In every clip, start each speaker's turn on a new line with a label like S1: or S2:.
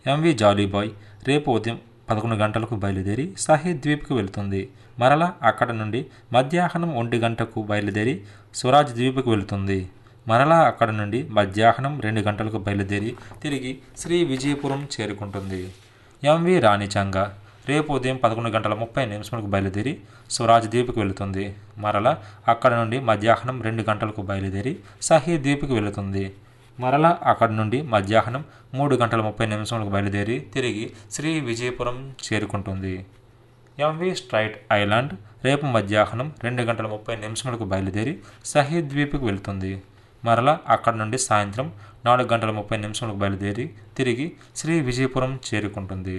S1: MV Jolly Boy రేపు ఉదయం పదకొండు గంటలకు బయలుదేరి షహీద్ ద్వీప్కి వెళ్తుంది మరలా అక్కడ నుండి మధ్యాహ్నం ఒంటి గంటకు బయలుదేరి స్వరాజ్ ద్వీప్కి వెళ్తుంది మరలా అక్కడ నుండి మధ్యాహ్నం రెండు గంటలకు బయలుదేరి తిరిగి శ్రీ విజయపురం చేరుకుంటుంది ఎంవి రాణిచంగ రేపు ఉదయం పదకొండు గంటల ముప్పై నిమిషాలకు బయలుదేరి స్వరాజ్ ద్వీప్కి వెళుతుంది మరలా అక్కడ నుండి మధ్యాహ్నం రెండు గంటలకు బయలుదేరి షహీద్ ద్వీప్కి వెళుతుంది మరలా అక్కడి నుండి మధ్యాహ్నం మూడు గంటల ముప్పై నిమిషాలకు బయలుదేరి తిరిగి శ్రీ విజయపురం చేరుకుంటుంది ఎంవి స్ట్రైట్ ఐలాండ్ రేపు మధ్యాహ్నం రెండు గంటల ముప్పై నిమిషాలకు బయలుదేరి షహీద్ ద్వీప్కి వెళుతుంది మరలా అక్కడి నుండి సాయంత్రం నాలుగు గంటల ముప్పై నిమిషాలకు బయలుదేరి తిరిగి శ్రీ విజయపురం చేరుకుంటుంది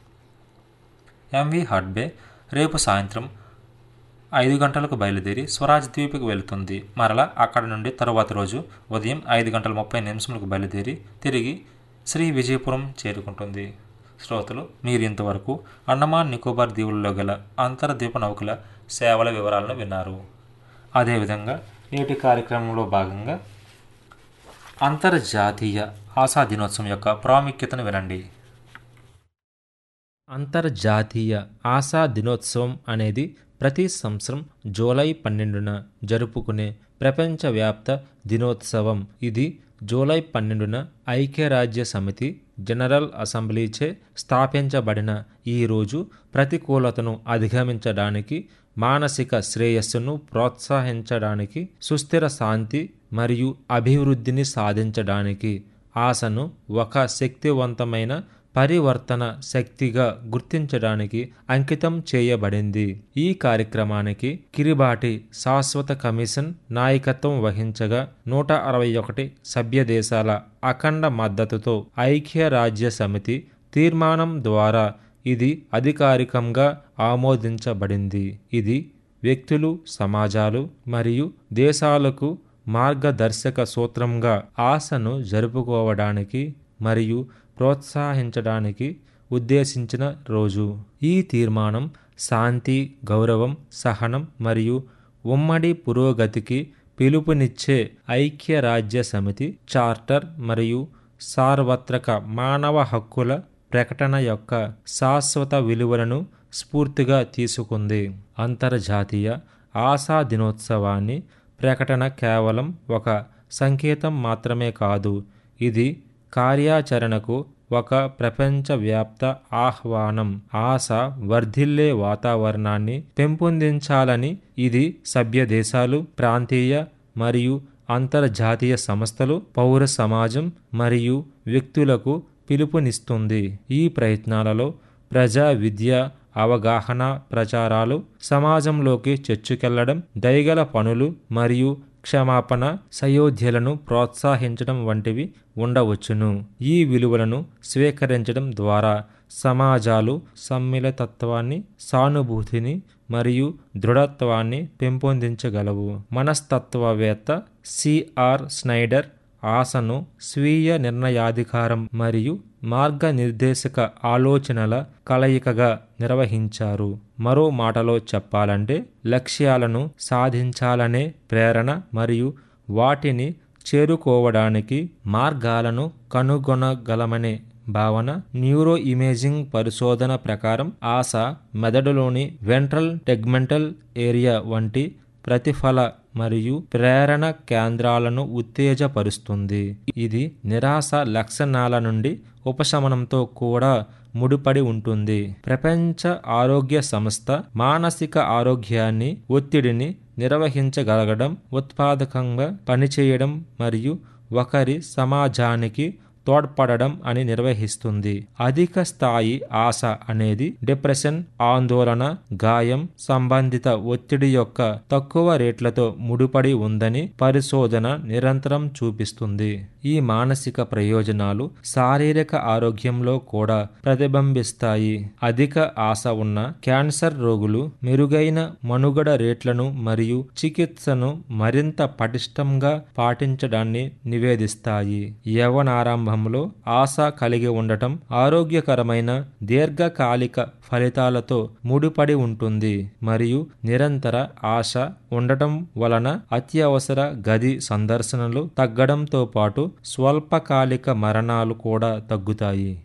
S1: ఎంవి హడ్బే రేపు సాయంత్రం ఐదు గంటలకు బయలుదేరి స్వరాజ్ ద్వీప్కి వెళుతుంది మరలా అక్కడ నుండి తరువాత రోజు ఉదయం ఐదు గంటల ముప్పై నిమిషములకు బయలుదేరి తిరిగి శ్రీ విజయపురం చేరుకుంటుంది శ్రోతలు మీరు ఇంతవరకు అండమాన్ నికోబార్ దీవుల్లో గల అంతర్ద్వీప నౌకల సేవల వివరాలను విన్నారు అదేవిధంగా నేటి కార్యక్రమంలో భాగంగా అంతర్జాతీయ ఆశా దినోత్సవం యొక్క ప్రాముఖ్యతను వినండి
S2: అంతర్జాతీయ ఆశా దినోత్సవం అనేది ప్రతి సంవత్సరం జూలై పన్నెండున జరుపుకునే ప్రపంచవ్యాప్త దినోత్సవం ఇది జూలై పన్నెండున ఐక్యరాజ్య సమితి జనరల్ అసెంబ్లీచే స్థాపించబడిన ఈ రోజు ప్రతికూలతను అధిగమించడానికి మానసిక శ్రేయస్సును ప్రోత్సహించడానికి సుస్థిర శాంతి మరియు అభివృద్ధిని సాధించడానికి ఆశను ఒక శక్తివంతమైన పరివర్తన శక్తిగా గుర్తించడానికి అంకితం చేయబడింది ఈ కార్యక్రమానికి కిరిబాటి శాశ్వత కమిషన్ నాయకత్వం వహించగా నూట అరవై ఒకటి సభ్య దేశాల అఖండ మద్దతుతో ఐక్యరాజ్య సమితి తీర్మానం ద్వారా ఇది అధికారికంగా ఆమోదించబడింది ఇది వ్యక్తులు సమాజాలు మరియు దేశాలకు మార్గదర్శక సూత్రంగా ఆశను జరుపుకోవడానికి మరియు ప్రోత్సహించడానికి ఉద్దేశించిన రోజు ఈ తీర్మానం శాంతి గౌరవం సహనం మరియు ఉమ్మడి పురోగతికి పిలుపునిచ్చే ఐక్యరాజ్య సమితి చార్టర్ మరియు సార్వత్రక మానవ హక్కుల ప్రకటన యొక్క శాశ్వత విలువలను స్ఫూర్తిగా తీసుకుంది అంతర్జాతీయ ఆశా దినోత్సవాన్ని ప్రకటన కేవలం ఒక సంకేతం మాత్రమే కాదు ఇది కార్యాచరణకు ఒక ప్రపంచవ్యాప్త ఆహ్వానం ఆశ వర్ధిల్లే వాతావరణాన్ని పెంపొందించాలని ఇది సభ్య దేశాలు ప్రాంతీయ మరియు అంతర్జాతీయ సంస్థలు పౌర సమాజం మరియు వ్యక్తులకు పిలుపునిస్తుంది ఈ ప్రయత్నాలలో ప్రజా విద్య అవగాహన ప్రచారాలు సమాజంలోకి చొచ్చుకెళ్లడం దయగల పనులు మరియు క్షమాపణ సయోధ్యలను ప్రోత్సహించడం వంటివి ఉండవచ్చును ఈ విలువలను స్వీకరించడం ద్వారా సమాజాలు సమ్మిళతత్వాన్ని సానుభూతిని మరియు దృఢత్వాన్ని పెంపొందించగలవు మనస్తత్వవేత్త సిఆర్ స్నైడర్ ఆశను స్వీయ నిర్ణయాధికారం మరియు మార్గనిర్దేశక ఆలోచనల కలయికగా నిర్వహించారు మరో మాటలో చెప్పాలంటే లక్ష్యాలను సాధించాలనే ప్రేరణ మరియు వాటిని చేరుకోవడానికి మార్గాలను కనుగొనగలమనే భావన న్యూరో ఇమేజింగ్ పరిశోధన ప్రకారం ఆశ మెదడులోని వెంట్రల్ టెగ్మెంటల్ ఏరియా వంటి ప్రతిఫల మరియు ప్రేరణ కేంద్రాలను ఉత్తేజపరుస్తుంది ఇది నిరాశ లక్షణాల నుండి ఉపశమనంతో కూడా ముడిపడి ఉంటుంది ప్రపంచ ఆరోగ్య సంస్థ మానసిక ఆరోగ్యాన్ని ఒత్తిడిని నిర్వహించగలగడం ఉత్పాదకంగా పనిచేయడం మరియు ఒకరి సమాజానికి తోడ్పడడం అని నిర్వహిస్తుంది అధిక స్థాయి ఆశ అనేది డిప్రెషన్ ఆందోళన గాయం సంబంధిత ఒత్తిడి యొక్క తక్కువ రేట్లతో ముడిపడి ఉందని పరిశోధన నిరంతరం చూపిస్తుంది ఈ మానసిక ప్రయోజనాలు శారీరక ఆరోగ్యంలో కూడా ప్రతిబింబిస్తాయి అధిక ఆశ ఉన్న క్యాన్సర్ రోగులు మెరుగైన మనుగడ రేట్లను మరియు చికిత్సను మరింత పటిష్టంగా పాటించడాన్ని నివేదిస్తాయి యవనారంభంలో ఆశ కలిగి ఉండటం ఆరోగ్యకరమైన దీర్ఘకాలిక ఫలితాలతో ముడిపడి ఉంటుంది మరియు నిరంతర ఆశ ఉండటం వలన అత్యవసర గది సందర్శనలు తగ్గడంతో పాటు స్వల్పకాలిక మరణాలు కూడా తగ్గుతాయి